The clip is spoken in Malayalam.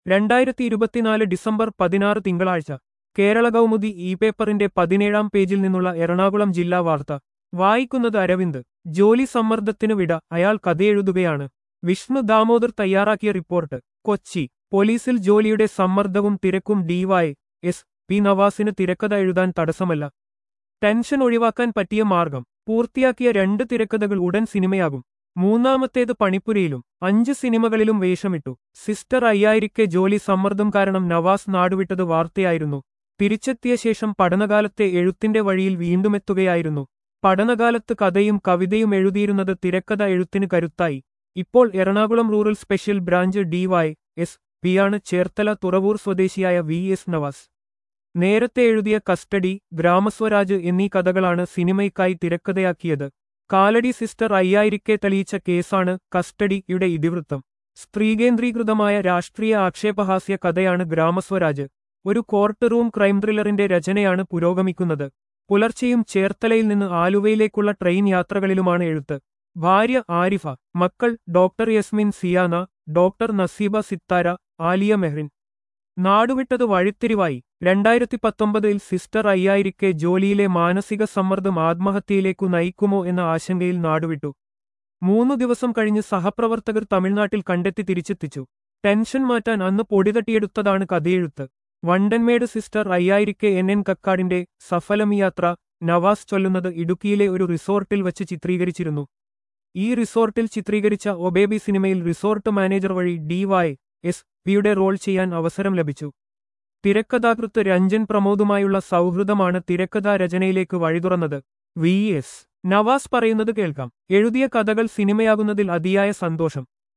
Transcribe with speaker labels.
Speaker 1: രണ്ടായിരത്തി ഇരുപത്തിനാല് ഡിസംബർ പതിനാറ് തിങ്കളാഴ്ച കേരള കൗമുദി ഇ പേപ്പറിന്റെ പതിനേഴാം പേജിൽ നിന്നുള്ള എറണാകുളം ജില്ലാ വാർത്ത വായിക്കുന്നത് അരവിന്ദ് ജോലി സമ്മർദ്ദത്തിനു വിട അയാൾ കഥയെഴുതുകയാണ് വിഷ്ണു ദാമോദർ തയ്യാറാക്കിയ റിപ്പോർട്ട് കൊച്ചി പോലീസിൽ ജോലിയുടെ സമ്മർദ്ദവും തിരക്കും ഡിവൈ എസ് പി നവാസിന് തിരക്കഥ എഴുതാൻ തടസ്സമല്ല ടെൻഷൻ ഒഴിവാക്കാൻ പറ്റിയ മാർഗം പൂർത്തിയാക്കിയ രണ്ട് തിരക്കഥകൾ ഉടൻ സിനിമയാകും മൂന്നാമത്തേത് പണിപ്പുരയിലും അഞ്ച് സിനിമകളിലും വേഷമിട്ടു സിസ്റ്റർ അയ്യായിരിക്കെ ജോലി സമ്മർദ്ദം കാരണം നവാസ് നാടുവിട്ടത് വാർത്തയായിരുന്നു തിരിച്ചെത്തിയ ശേഷം പഠനകാലത്തെ എഴുത്തിന്റെ വഴിയിൽ വീണ്ടുമെത്തുകയായിരുന്നു പഠനകാലത്ത് കഥയും കവിതയും എഴുതിയിരുന്നത് തിരക്കഥ എഴുത്തിന് കരുത്തായി ഇപ്പോൾ Ernakulam rural special branch DY S പിയാണ് ചേർത്തല തുറവൂർ സ്വദേശിയായ വി എസ് നവാസ് നേരത്തെ എഴുതിയ കസ്റ്റഡി ഗ്രാമസ്വരാജ് എന്നീ കഥകളാണ് സിനിമയ്ക്കായി തിരക്കഥയാക്കിയത് കാലടി സിസ്റ്റർ അയ്യായിരിക്കെ തെളിയിച്ച കേസാണ് കസ്റ്റഡിയുടെ ഇതിവൃത്തം സ്ത്രീകേന്ദ്രീകൃതമായ രാഷ്ട്രീയ ആക്ഷേപഹാസ്യ കഥയാണ് ഗ്രാമസ്വരാജ് ഒരു കോർട്ട് റൂം ക്രൈം ത്രില്ലറിന്റെ രചനയാണ് പുരോഗമിക്കുന്നത് പുലർച്ചെയും ചേർത്തലയിൽ നിന്ന് ആലുവയിലേക്കുള്ള ട്രെയിൻ യാത്രകളിലുമാണ് എഴുത്ത് ഭാര്യ ആരിഫ മക്കൾ ഡോക്ടർ യസ്മിൻ സിയാന ഡോക്ടർ നസീബ സിത്താര ആലിയ മെഹ്റിൻ നാടുവിട്ടത് വഴിത്തിരിവായി രണ്ടായിരത്തി പത്തൊമ്പതിൽ സിസ്റ്റർ അയ്യായിരിക്കെ ജോലിയിലെ മാനസിക സമ്മർദ്ദം ആത്മഹത്യയിലേക്കു നയിക്കുമോ എന്ന ആശങ്കയിൽ നാടുവിട്ടു മൂന്നു ദിവസം കഴിഞ്ഞ് സഹപ്രവർത്തകർ തമിഴ്നാട്ടിൽ കണ്ടെത്തി തിരിച്ചെത്തിച്ചു ടെൻഷൻ മാറ്റാൻ അന്ന് പൊടിതട്ടിയെടുത്തതാണ് കഥയെഴുത്ത് വണ്ടൻമേട് സിസ്റ്റർ അയ്യായിരിക്കെ എൻ എൻ കക്കാടിന്റെ സഫലം യാത്ര നവാസ് ചൊല്ലുന്നത് ഇടുക്കിയിലെ ഒരു റിസോർട്ടിൽ വച്ച് ചിത്രീകരിച്ചിരുന്നു ഈ റിസോർട്ടിൽ ചിത്രീകരിച്ച ഒബേബി സിനിമയിൽ റിസോർട്ട് മാനേജർ വഴി ഡിവൈ എസ് പിയുടെ റോൾ ചെയ്യാൻ അവസരം ലഭിച്ചു തിരക്കഥാകൃത്ത് രഞ്ജൻ പ്രമോദുമായുള്ള സൗഹൃദമാണ് തിരക്കഥാ രചനയിലേക്ക് വഴിതുറന്നത് വി എസ് നവാസ് പറയുന്നത് കേൾക്കാം എഴുതിയ കഥകൾ സിനിമയാകുന്നതിൽ അതിയായ സന്തോഷം